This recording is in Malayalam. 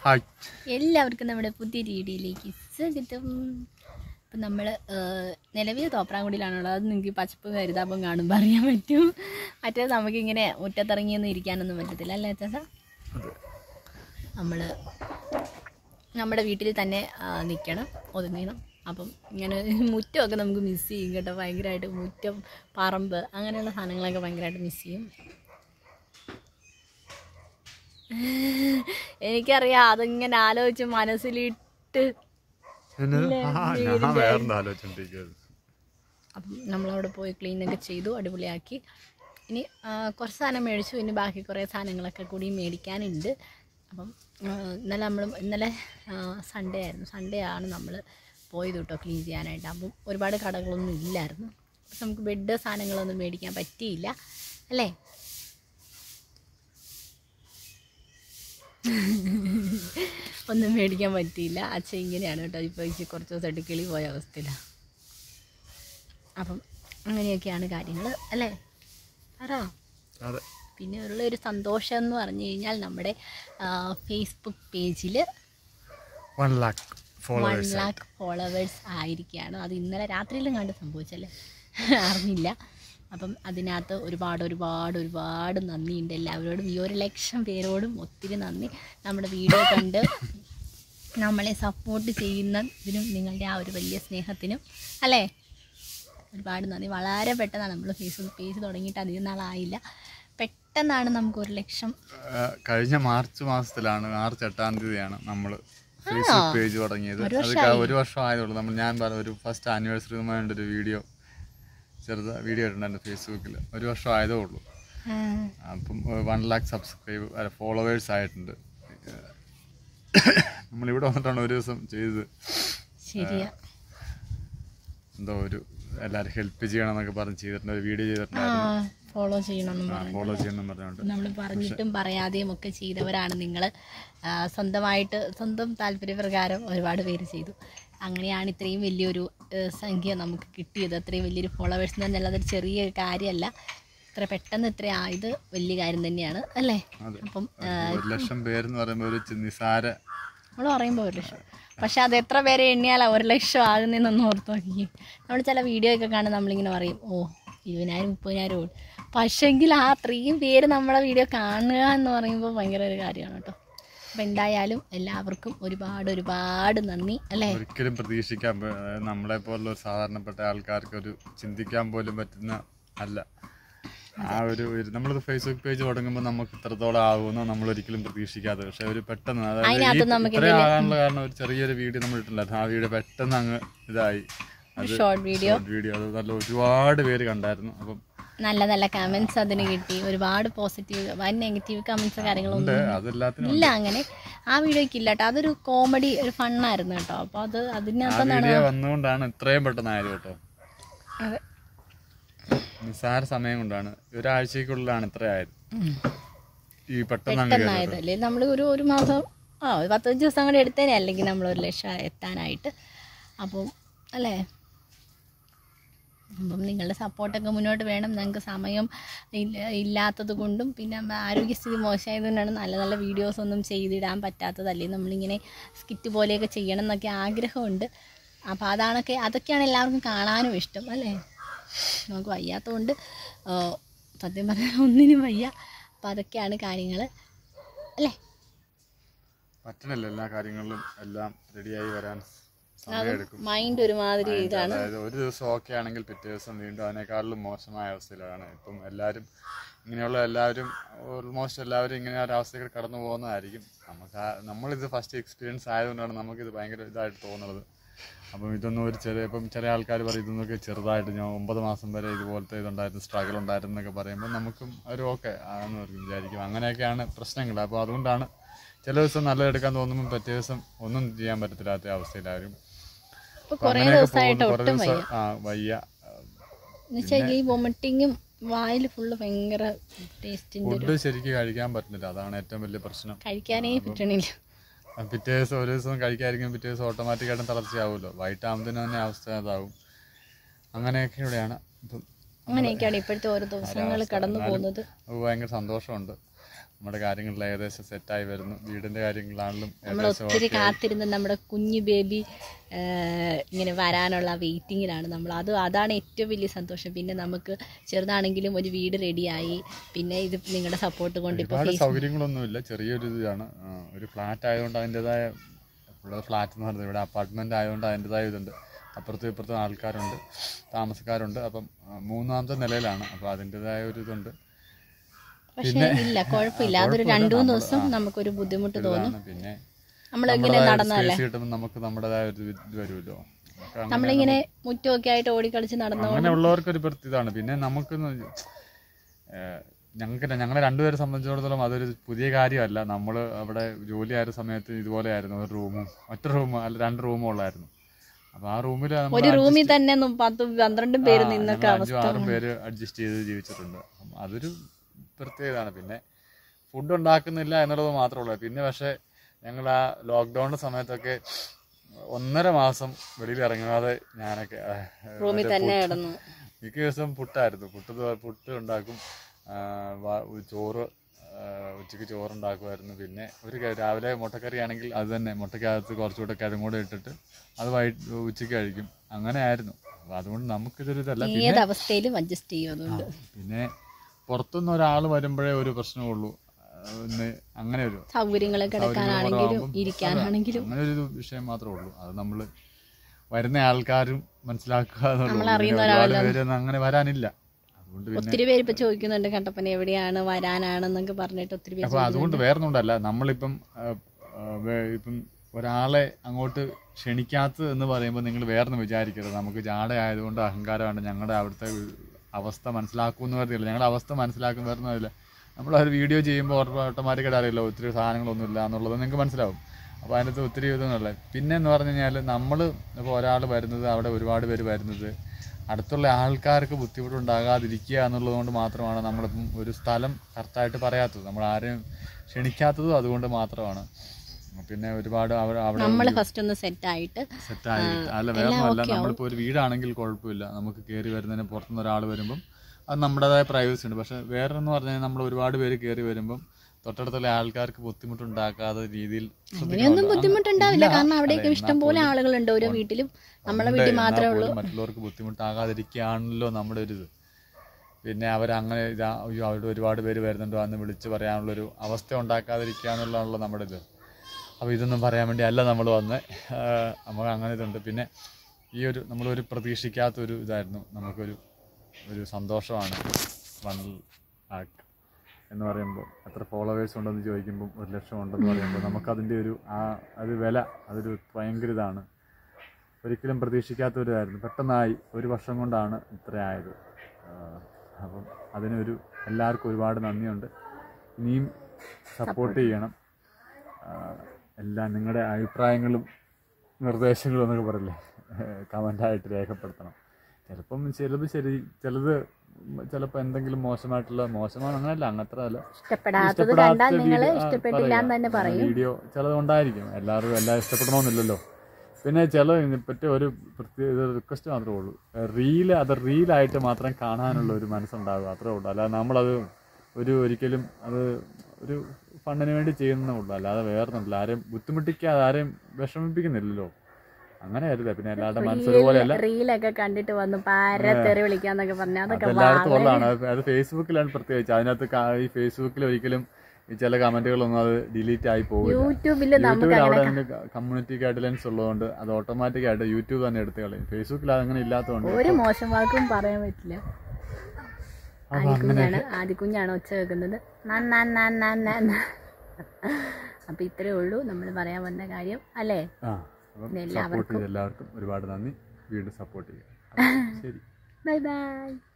ഹായ് എല്ലാവർക്കും നമ്മുടെ പുതിയ വീഡിയോയിലേക്ക് സ്വാഗതം ഇപ്പം നമ്മൾ നിലവിൽ തോപ്രാങ്കുടിയിലാണുള്ളത് അത് നിങ്ങൾക്ക് ഈ പച്ചപ്പ് കരുതാപ്പം കാണുമ്പോൾ അറിയാൻ പറ്റും മറ്റേത് നമുക്കിങ്ങനെ മുറ്റത്തിറങ്ങിയൊന്നും ഇരിക്കാനൊന്നും പറ്റത്തില്ല അല്ലേ ചേച്ചാ നമ്മൾ നമ്മുടെ വീട്ടിൽ തന്നെ നിൽക്കണം ഒതുങ്ങണം അപ്പം ഇങ്ങനെ മുറ്റമൊക്കെ നമുക്ക് മിസ് ചെയ്യും കേട്ടോ ഭയങ്കരമായിട്ട് മുറ്റം പറമ്പ് അങ്ങനെയുള്ള സാധനങ്ങളൊക്കെ ഭയങ്കരമായിട്ട് മിസ് ചെയ്യും എനിക്കറിയാം അതിങ്ങനെ ആലോചിച്ച് മനസ്സിലിട്ട് ഞാൻ വേറെന്താ ആലോചിച്ചോണ്ടിരിക്കുന്നത് അപ്പം നമ്മളവിടെ പോയി ക്ലീനൊക്കെ ചെയ്തു അടിപൊളിയാക്കി ഇനി ആ, കുറച്ച് സാധനം മേടിച്ചു ഇനി ബാക്കി കുറേ സാധനങ്ങളൊക്കെ കൂടി മേടിക്കാനുണ്ട് അപ്പം ആ, ഇന്നലെ നമ്മൾ ഇന്നലെ സൺഡേ ആയിരുന്നു സൺഡേ ആണ് നമ്മൾ പോയത് കേട്ടോ ക്ലീൻ ചെയ്യാനായിട്ട് അപ്പം ഒരുപാട് കടകളൊന്നും ഇല്ലായിരുന്നു അപ്പം നമുക്ക് ബെഡ് സാധനങ്ങളൊന്നും മേടിക്കാൻ പറ്റിയില്ല അല്ലേ ഒന്നും മേടിക്കാൻ പറ്റിയില്ല അച്ഛൻ ഇങ്ങനെയാണ് കേട്ടോ ഇപ്പോൾ ഇച്ചിരി കുറച്ച് ദിവസമായിട്ട് കിളി പോയ അവസ്ഥയിലാണ് അപ്പം അങ്ങനെയൊക്കെയാണ് കാര്യങ്ങൾ അല്ലേ പറ അതെ പിന്നെ ഉള്ള ഒരു സന്തോഷം എന്ന് പറഞ്ഞു കഴിഞ്ഞാൽ നമ്മുടെ ഫേസ്ബുക്ക് പേജിൽ one lakh one followers lakh followers ആയിരിക്കുകയാണ് അത് ഇന്നലെ രാത്രിയിലും കണ്ട് സംഭവിച്ചല്ലേ അറിഞ്ഞില്ല അപ്പം അതിനകത്ത് ഒരുപാട് ഒരുപാട് ഒരുപാട് നന്ദിയുണ്ട് എല്ലാവരോടും ഈ ഒരു ലക്ഷം പേരോടും ഒത്തിരി നന്ദി നമ്മുടെ വീഡിയോ കണ്ട് നമ്മളെ സപ്പോർട്ട് ചെയ്യുന്നതിനും നിങ്ങളുടെ ആ ഒരു വലിയ സ്നേഹത്തിനും അല്ലേ ഒരുപാട് നന്ദി വളരെ പെട്ടെന്നാണ് നമ്മൾ ഫേസ്ബുക്ക് പേജ് തുടങ്ങിയിട്ട് അധികം നാളായില്ല പെട്ടെന്നാണ് നമുക്ക് ഒരു ലക്ഷം കഴിഞ്ഞ മാർച്ച് മാസത്തിലാണ് മാർച്ച് എട്ടാം തീയതിയാണ് നമ്മൾ ഫേസ്ബുക്ക് പേജ് തുടങ്ങിയത് അത് ക- ഒരു വർഷം ആയതുള്ളൂ നമ്മൾ ഞാൻ പറഞ്ഞ ഒരു ഫസ്റ്റ് ആനിവേഴ്സറി ഒരു വീഡിയോ ചെറുത വീഡിയോ ഇട്ടിട്ടുണ്ടായിരുന്നു ഫേസ്ബുക്കിൽ ഒരു വർഷം ആയതേ ഉള്ളൂ ആ, അപ്പം വൺ ലാക്ക് സബ്സ്ക്രൈബ് അല്ല ഫോളോവേഴ്സ് ആയിട്ടുണ്ട് നമ്മളിവിടെ വന്നിട്ടാണ് ഒരു ദിവസം ചെയ്തത് ശരിയാ എന്തോ ഒരു എല്ലാവരും ഹെൽപ്പ് ചെയ്യണം എന്നൊക്കെ പറഞ്ഞ് ചെയ്തിട്ടുണ്ട് ഒരു വീഡിയോ ആ ചെയ്തിട്ടുണ്ടായിരുന്നു ഫോളോ ചെയ്യണമെന്ന് പറഞ്ഞു ഫോളോ ചെയ്യണം പറഞ്ഞുകൊണ്ട് നമ്മൾ പറഞ്ഞിട്ടും പറയാതെയും ഒക്കെ ചെയ്തവരാണ് നിങ്ങൾ സ്വന്തമായിട്ട് സ്വന്തം താല്പര്യപ്രകാരം ഒരുപാട് പേര് ചെയ്തു അങ്ങനെയാണ് ഇത്രയും വലിയൊരു ആ, സംഖ്യ നമുക്ക് കിട്ടിയത് അത്രയും വലിയൊരു ഫോളോവേഴ്സ് എന്ന് പറഞ്ഞാൽ അതൊരു ചെറിയ കാര്യമല്ല ഇത്ര പെട്ടെന്ന് ഇത്ര ആയത് വലിയ കാര്യം തന്നെയാണ് അല്ലേ അതെ. അപ്പം ഒരു ലക്ഷം പേരെന്ന് പറയുമ്പോൾ ഒരു ചി- നിസാര നമ്മൾ പറയുമ്പോൾ ഒരു ലക്ഷം പക്ഷെ അത് എത്ര പേരെ എണ്ണിയാലാ ഒരു ലക്ഷം ആകുന്നതെന്നൊന്ന് ഓർത്ത് നോക്കി നമ്മൾ ചില വീഡിയോ ഒക്കെ കാണുമ്പോൾ നമ്മളിങ്ങനെ പറയും ഓ ഇരുപതിനായിരം മുപ്പതിനായിരം ഓടി പക്ഷെങ്കിൽ ആ അത്രയും പേര് നമ്മളെ വീഡിയോ കാണുക എന്ന് പറയുമ്പോൾ ഭയങ്കര ഒരു കാര്യമാണ് കേട്ടോ അപ്പം എന്തായാലും എല്ലാവർക്കും ഒരുപാട് ഒരുപാട് നന്ദി അല്ലേ ഒരിക്കലും പ്രതീക്ഷിക്കാൻ പ- അതായത് നമ്മളെ പോലുള്ള ഒരു സാധാരണപ്പെട്ട ആൾക്കാർക്ക് ഒരു ചിന്തിക്കാൻ പോലും പറ്റുന്ന അല്ല ആ ഒരു ഒരു- നമ്മളിത് ഫേസ്ബുക്ക് പേജ് തുടങ്ങുമ്പോൾ നമുക്ക് ഇത്രത്തോളം ആകുമെന്ന് നമ്മൾ ഒരിക്കലും പ്രതീക്ഷിക്കാതെ പക്ഷെ ഒരു പെട്ടെന്ന് അതായത് അതിനകത്ത് ഈ നമുക്ക് ഇത്രയും ആകാനുള്ള കാരണം ഒരു ചെറിയൊരു വീഡിയോ നമ്മൾ ഇട്ടില്ലായിരുന്നു ആ വീഡിയോ പെട്ടെന്ന് അങ്ങ് ഇതായി അത് ഷോർട്ട് വീഡിയോ വീഡിയോ അത് നല്ല ഒരുപാട് പേര് കണ്ടായിരുന്നു അപ്പം നല്ല നല്ല കമൻസ് അതിന് കിട്ടി ഒരുപാട് പോസിറ്റീവ് വൻ നെഗറ്റീവ് കമൻസ് കാര്യങ്ങളൊന്നും അതെല്ലാത്തിനും ഇല്ല അങ്ങനെ ആ വീഡിയോയ്ക്ക് ഇല്ല കേട്ടോ അതൊരു കോമഡി ഒരു ഫണ്ണായിരുന്നു കേട്ടോ അപ്പോൾ അത് ആ അതിനകത്ത് വീഡിയോ വന്നുകൊണ്ടാണ് ഇത്രയും പെട്ടെന്ന് ആയത് കേട്ടോ അതെ നിസ്സാര സമയം കൊണ്ടാണ് ഒരാഴ്ചക്കുള്ളിലാണ് ഇത്ര ആയത് ഈ പെട്ടെന്ന് അങ്ങ് കയറിയത്. പെട്ടെന്നായത് അല്ലേ നമ്മൾ ഒരു ഒരു മാസം ആ ഒരു പത്തഞ്ച് ദിവസം കൂടെ എടുത്തേനെ അല്ലെങ്കിൽ നമ്മൾ ഒരു ലക്ഷം എത്താനായിട്ട് അപ്പം അല്ലേ അപ്പം നിങ്ങളുടെ സപ്പോർട്ടൊക്കെ മുന്നോട്ട് വേണം ഞങ്ങൾക്ക് സമയം ഇല്ല- ഇല്ലാത്തത് കൊണ്ടും പിന്നെ ആരോഗ്യസ്ഥിതി മോശമായത് കൊണ്ടാണ് നല്ല നല്ല വീഡിയോസ് ഒന്നും ചെയ്തിടാൻ പറ്റാത്തതല്ലേ നമ്മളിങ്ങനെ സ്കിറ്റ് പോലെയൊക്കെ ചെയ്യണം എന്നൊക്കെ ആഗ്രഹമുണ്ട് അപ്പോൾ അതാണൊക്കെ അതൊക്കെയാണ് എല്ലാവർക്കും കാണാനും ഇഷ്ടം അല്ലേ നമുക്ക് വയ്യാത്തതുകൊണ്ട് ആ, സത്യം പറഞ്ഞാൽ ഒന്നിനും വയ്യ അപ്പോൾ അതൊക്കെയാണ് കാര്യങ്ങൾ അല്ലേ പറ്റണില്ല എല്ലാ കാര്യങ്ങളിലും എല്ലാം റെഡിയായി വരാൻ സമയമെടുക്കും മൈൻഡ് ഒരുമാതിരി ഇതാണ് അതായത് ഒരു ദിവസം ഓക്കെ ആണെങ്കിൽ പിറ്റേ ദിവസം വീണ്ടും അതിനേക്കാളും മോശമായ അവസ്ഥയിലാണ് ഇപ്പം എല്ലാവരും ഇങ്ങനെയുള്ള എല്ലാവരും ഓൾമോസ്റ്റ് എല്ലാവരും ഇങ്ങനെ ഒരു അവസ്ഥയിൽ കടന്നു പോകുന്നതായിരിക്കും നമുക്ക് ആ- നമ്മളിത് ഫസ്റ്റ് എക്സ്പീരിയൻസ് ആയതുകൊണ്ടാണ് നമുക്കിത് ഭയങ്കര ഇതായിട്ട് തോന്നുന്നത് അപ്പം ഇതൊന്നും ഒരു ചെറിയ ഇപ്പം ചില ആൾക്കാർ പറയും ഇതൊന്നൊക്കെ ചെറുതായിട്ട് ഞാൻ ഒമ്പത് മാസം വരെ ഇതുപോലത്തെ ഇതുണ്ടായിരുന്നു സ്ട്രഗിൾ ഉണ്ടായിരുന്നു എന്നൊക്കെ പറയുമ്പോൾ നമുക്കും ഒരു ഓക്കെ ആണെന്ന് പറയും വിചാരിക്കും അങ്ങനെയൊക്കെയാണ് പ്രശ്നങ്ങൾ അപ്പോൾ അതുകൊണ്ടാണ് ചില ദിവസം നല്ലത് എടുക്കാൻ തോന്നുമ്പോൾ പറ്റിയ ദിവസം ഒന്നും ചെയ്യാൻ പറ്റത്തില്ലാത്ത അവസ്ഥയിലാരും ഇപ്പോൾ അപ്പൊ കുറേ അങ്ങനെയൊക്കെ ദിവസമായിട്ട് പോകുന്നു. കുറേ ഒട്ടും വയ്യ ദിവസം ആ വയ്യ എന്നുവെച്ചാൽ ഈ വൊമിറ്റിങ്ങും വായിൽ ഫുള്ള് ഭയങ്കര ടേസ്റ്റിൻ്റെ ഒരു ഫുഡ് ശരിക്കും കഴിക്കാൻ പറ്റുന്നില്ല അതാണ് ഏറ്റവും വലിയ പ്രശ്നം കഴിക്കാനേ പറ്റണില്ല ആ പിറ്റേ ദിവസം ഒരു ദിവസം കഴിക്കാതിരിക്കും പിറ്റേ ദിവസം ഓട്ടോമാറ്റിക്കായിട്ടും തളർച്ചയാവുമല്ലോ വൈകിട്ടാകുമ്പത്തിന് തന്നെ അവസ്ഥ അതാവും അങ്ങനെയൊക്കെ ഇവിടെയാണ് ഇപ്പം അങ്ങനെയൊക്കെയാണ് ഇപ്പോഴത്തെ ഓരോ ദിവസങ്ങൾ കടന്നു പോകുന്നത് അത് ഭയങ്കര സന്തോഷമുണ്ട് നമ്മുടെ കാര്യങ്ങളിൽ ഏകദേശം സെറ്റായി വരുന്നു വീടിൻ്റെ കാര്യങ്ങളാണെങ്കിലും നമ്മൾ ഏകദേശം ഒത്തിരി okay ആയി. കാത്തിരുന്ന് നമ്മുടെ കുഞ്ഞു ബേബി ഇങ്ങനെ വരാനുള്ള വെയിറ്റിങ്ങിലാണ് നമ്മൾ അത് അതാണ് ഏറ്റവും വലിയ സന്തോഷം പിന്നെ നമുക്ക് ചെറുതാണെങ്കിലും ഒരു വീട് റെഡിയായി പിന്നെ ഇത് നിങ്ങളുടെ സപ്പോർട്ട് കൊണ്ട് ഇപ്പോൾ ഒരുപാട് സൗകര്യങ്ങളൊന്നുമില്ല ചെറിയൊരു ഇതാണ് ആ, ഒരു ഫ്ലാറ്റ് ആയതുകൊണ്ട് അതിൻ്റെതായ ഇവിടെ ഫ്ലാറ്റ് എന്ന് പറയുന്നത് ഇവിടെ അപ്പാർട്ട്മെന്റ് ആയതുകൊണ്ട് അതിൻ്റെതായ ഇതുണ്ട് അപ്പുറത്തും ഇപ്പുറത്തും ആൾക്കാരുണ്ട് താമസക്കാരുണ്ട് അപ്പം ആ, മൂന്നാമത്തെ നിലയിലാണ് അപ്പോൾ അതിൻ്റെതായ ഒരു ഇതുണ്ട് പക്ഷേ ഇല്ല കുഴപ്പമില്ല അതൊരു രണ്ടു മൂന്ന് ദിവസം നമുക്കൊരു ബുദ്ധിമുട്ട് തോന്നും ഇതാണ് പിന്നെ നമ്മളിങ്ങനെ നടന്നതല്ലേ സ്പേസ് കിട്ടുമ്പോൾ നമുക്ക് നമ്മുടേതായ ഒരു ഇത് വരുമല്ലോ നമുക്ക് അങ്ങനെ നമ്മളിങ്ങനെ മുറ്റമൊക്കെ ആയിട്ട് ഓടിക്കളിച്ച് നടന്നു അങ്ങനെ ഉള്ളവർക്കൊരു പ്രത്യേക ഇതാണ് പിന്നെ നമുക്ക് ഞങ്ങൾക്ക് ഞങ്ങളെ രണ്ടുപേരെ സംബന്ധിച്ചിടത്തോളം അതൊരു പുതിയ കാര്യമല്ല നമ്മൾ അവിടെ ജോലി ആയ സമയത്ത് ഇതുപോലെ ആയിരുന്നു ഒരു റൂമും ഒറ്റ റൂം അല്ല രണ്ട് റൂമും ഉള്ളായിരുന്നു അപ്പൊ ആ റൂമിൽ ഒരു റൂമിൽ തന്നെ നും പത്തും പന്ത്രണ്ടും പേര് നിന്നൊക്കെ അഞ്ചും ആറും പേര് അഡ്ജസ്റ്റ് ചെയ്ത് ജീവിച്ചിട്ടുണ്ട് അപ്പം അതൊരു പ്രത്യേകതയാണ് പിന്നെ ഫുഡ് ഉണ്ടാക്കുന്നില്ല എന്നുള്ളത് മാത്രമേ ഉള്ളൂ പിന്നെ പക്ഷേ ഞങ്ങൾ ആ ലോക്ക്ഡൗണിന്റെ സമയത്തൊക്കെ ഒന്നര മാസം വെളിയിൽ ഇറങ്ങാതെ ഞാനൊക്കെ ആ, റൂമിൽ മറ്റേ തന്നെ പുട്ട് കിടന്നു മിക്ക ദിവസം പുട്ടായിരുന്നു പുട്ട് ദോ- പുട്ട് ഉണ്ടാക്കും ആ, വ- ഒരു ചോറ് ആ, ഉച്ചയ്ക്ക് ചോറുണ്ടാക്കുമായിരുന്നു പിന്നെ ഒരു ക- രാവിലെ മുട്ടക്കറി ആണെങ്കിൽ അത് തന്നെ മുട്ടക്കകത്ത് കുറച്ചുകൂടെ കിഴങ്ങൂടെ ഇട്ടിട്ട് അത് വൈകിട്ട് ഉച്ചയ്ക്ക് കഴിക്കും അങ്ങനെ ആയിരുന്നു അപ്പോൾ അതുകൊണ്ട് നമുക്കിതൊരു ഇതല്ല പിന്നെ ഏത് അവസ്ഥയിലും അഡ്ജസ്റ്റ് ചെയ്യും അതുകൊണ്ട് പിന്നെ പുറത്തുനിന്ന് ഒരാൾ വരുമ്പോഴേ ഒരു പ്രശ്നമുള്ളൂ ആ, ഒന്ന് അങ്ങനെ ഒരു സൗകര്യങ്ങൾ കിടക്കാനാണെങ്കിലും കുറവാകുമ്പം ഇരിക്കാനാണെങ്കിലും അങ്ങനെ ഒരു വിഷയം മാത്രമേ ഉള്ളൂ അത് നമ്മൾ വരുന്ന ആൾക്കാരും മനസ്സിലാക്കുക എന്നുള്ളൂ പിന്നെ അറിയുന്ന ഒരുപാട് പേരൊന്നും അങ്ങനെ വരാനില്ല അതുകൊണ്ട് പിന്നെ ഒത്തിരി പേര് ഇപ്പൊ ചോദിക്കുന്നുണ്ട് കട്ടപ്പന എവിടെയാണ് വരാനാണെന്നൊക്കെ പറഞ്ഞിട്ട് ഒത്തിരി പേര് അപ്പൊ അതുകൊണ്ട് വേറൊന്നുണ്ടല്ല നമ്മളിപ്പം ആ, ആ, വേ- ഇപ്പം ഒരാളെ അങ്ങോട്ട് ക്ഷണിക്കാത്തത് എന്ന് പറയുമ്പോൾ നിങ്ങൾ വേറൊന്നും വിചാരിക്കരുത് നമുക്ക് ജാട ആയതുകൊണ്ട് അഹങ്കാരമാണ് ഞങ്ങളുടെ അവിടുത്തെ അവസ്ഥ മനസ്സിലാക്കുമെന്ന് പറഞ്ഞില്ല ഞങ്ങളുടെ അവസ്ഥ മനസ്സിലാക്കും വേറൊന്നുമില്ല നമ്മൾ ഒരു വീഡിയോ ചെയ്യുമ്പോൾ ഓട്ടോമാറ്റിക്കായിട്ട് അറിയില്ല ഒത്തിരി സാധനങ്ങളൊന്നും ഇല്ല എന്നുള്ളത് നിങ്ങൾക്ക് മനസ്സിലാവും അപ്പോൾ അതിനകത്ത് ഒത്തിരി ഇതൊന്നുമില്ല പിന്നെ എന്ന് പറഞ്ഞു കഴിഞ്ഞാൽ നമ്മൾ ഇപ്പോൾ ഒരാൾ വരുന്നത് അവിടെ ഒരുപാട് പേര് വരുന്നത് അടുത്തുള്ള ആൾക്കാർക്ക് ബുദ്ധിമുട്ടുണ്ടാകാതിരിക്കുക എന്നുള്ളത് കൊണ്ട് മാത്രമാണ് നമ്മളിപ്പം ഒരു സ്ഥലം കറക്റ്റായിട്ട് പറയാത്തത് നമ്മൾ ആരെയും ക്ഷണിക്കാത്തതും അതുകൊണ്ട് മാത്രമാണ് പിന്നെ ഒരുപാട് അവർ അവിടെ നമ്മൾ ഫസ്റ്റ് ഒന്ന് സെറ്റ് ആയിട്ട് സെറ്റായി അല്ല വേറെ അല്ല നമ്മളിപ്പോൾ ഒരു വീടാണെങ്കിൽ കുഴപ്പമില്ല നമുക്ക് കയറി വരുന്നതിന് പുറത്തുനിന്ന് ഒരാൾ വരുമ്പം അത് നമ്മുടേതായ പ്രൈവസി ഉണ്ട് പക്ഷെ വേറെ എന്ന് പറഞ്ഞാൽ നമ്മൾ ഒരുപാട് പേര് കയറി വരുമ്പം തൊട്ടടുത്തുള്ള ആൾക്കാർക്ക് ബുദ്ധിമുട്ടുണ്ടാക്കാത്ത രീതിയിൽ അങ്ങനെയൊന്നും ബുദ്ധിമുട്ടുണ്ടാവില്ല കാരണം അവിടെയൊക്കെ ഇഷ്ടം പോലെ ആളുകളുണ്ട് ഓരോ വീട്ടിലും നമ്മളെ വീട്ടിൽ മാത്രമേ ഉള്ളൂ മറ്റുള്ളവർക്ക് ബുദ്ധിമുട്ടാകാതിരിക്കുകയാണല്ലോ നമ്മുടെ ഒരു ഇത് പിന്നെ അവരങ്ങനെ ഇതാ അയ്യോ അവിടെ ഒരുപാട് പേര് വരുന്നുണ്ടോ എന്ന് വിളിച്ച് പറയാനുള്ളൊരു അവസ്ഥ ഉണ്ടാക്കാതിരിക്കുക എന്നുള്ളതാണല്ലോ നമ്മുടെ ഇത് അപ്പോൾ ഇതൊന്നും പറയാൻ വേണ്ടി അല്ല നമ്മൾ വന്ന് നമുക്ക് അങ്ങനെ ഇതുണ്ട് പിന്നെ ഈ ഒരു നമ്മളൊരു പ്രതീക്ഷിക്കാത്തൊരു ഇതായിരുന്നു നമുക്കൊരു ഒരു സന്തോഷമാണ് വൺ ആക്ക് എന്ന് പറയുമ്പോൾ എത്ര ഫോളോവേഴ്സ് ഉണ്ടെന്ന് ചോദിക്കുമ്പോൾ ഒരു ലക്ഷം ഉണ്ടെന്ന് പറയുമ്പോൾ നമുക്കതിൻ്റെ ഒരു ആ അത് വില അതൊരു ഭയങ്കര ഇതാണ് ഒരിക്കലും പ്രതീക്ഷിക്കാത്തൊരിതായിരുന്നു പെട്ടെന്നായി ഒരു വർഷം കൊണ്ടാണ് ഇത്രയായത് ആഹ് അപ്പം അതിനൊരു എല്ലാവർക്കും ഒരുപാട് നന്ദിയുണ്ട് ഇനിയും സപ്പോർട്ട് ചെയ്യണം ആഹ് എല്ലാം നിങ്ങളുടെ അഭിപ്രായങ്ങളും നിർദ്ദേശങ്ങളും എന്നൊക്കെ പറയില്ലേ കമൻ്റായിട്ട് രേഖപ്പെടുത്തണം ചിലപ്പം ചിലത് ശരി ചിലത് ചിലപ്പോൾ എന്തെങ്കിലും മോശമായിട്ടുള്ള മോശമാണ് അങ്ങനെയല്ല അങ്ങനത്ര അല്ല ഇഷ്ടപ്പെടാത്തത് കണ്ടാൽ നിങ്ങൾ ഇഷ്ടപ്പെട്ടില്ല എന്ന് തന്നെ പറയും വീഡിയോ ചിലത് ഉണ്ടായിരിക്കും എല്ലാവരും എല്ലാം ഇഷ്ടപ്പെടണമെന്നില്ലല്ലോ പിന്നെ ചില പറ്റിയ ഒരു പ്രത്യേക റിക്വസ്റ്റ് മാത്രമേ ഉള്ളൂ റീല് അത് റീലായിട്ട് മാത്രം കാണാനുള്ള ഒരു മനസ്സുണ്ടാകുക അത്രേ ഉള്ളൂ അല്ലാതെ നമ്മളത് ഒരു ഒരിക്കലും അത് ഒരു ഫണ്ടിന് വേണ്ടി ചെയ്യുന്നേ ഉള്ളൂ അല്ലാതെ വേറൊന്നുമില്ല ആരെയും ബുദ്ധിമുട്ടിക്കാതെ ആരെയും വിഷമിപ്പിക്കുന്നില്ലല്ലോ അങ്ങനെ അരുത് പിന്നെ എല്ലാവരുടെ മനസ്സൊരുപോലെയല്ല റീലൊക്കെ കണ്ടിട്ട് വന്നു പാര തെറി വിളിക്കാന്നൊക്കെ പറഞ്ഞ അതൊക്കെ അതെല്ലായിടത്തും ഉള്ളതാണ് അത് അത് ഫേസ്ബുക്കിലാണ് പ്രത്യേകിച്ച് അതിനകത്ത് കാ- ഈ ഫേസ്ബുക്കിൽ ഒരിക്കലും ഈ ചില കമന്റുകളൊന്നും അത് ഡിലീറ്റ് ആയി പോകില്ല യൂട്യൂബിൽ യൂട്യൂബിൽ അവിടെ അതിന്റെ കമ്മ്യൂണിറ്റി ഗൈഡ്ലൈൻസ് ഉള്ളതുകൊണ്ട് അത് ഓട്ടോമാറ്റിക് ആയിട്ട് യൂട്യൂബ് തന്നെ എടുത്ത് കളയും ഫേസ്ബുക്കിൽ അതങ്ങനെ ഇല്ലാത്തതുകൊണ്ട് ഒരു മോശം വാക്കും പറയാൻ പറ്റില്ല അപ്പൊ ആദിക്കുഞ്ഞാണ് ആദിക്കുഞ്ഞാണ് ഒച്ച വെക്കുന്നത് നന്നാ നന്നാ നന്നാ അപ്പൊ ഇത്രേ ഉള്ളൂ നമ്മൾ പറയാൻ വന്ന കാര്യം അല്ലേ ആ അപ്പം സപ്പോർട്ട് ചെയ്ത എല്ലാവർക്കും ഒരുപാട് നന്ദി വീണ്ടും സപ്പോർട്ട് ചെയ്യുക ശരി ബൈ ബൈ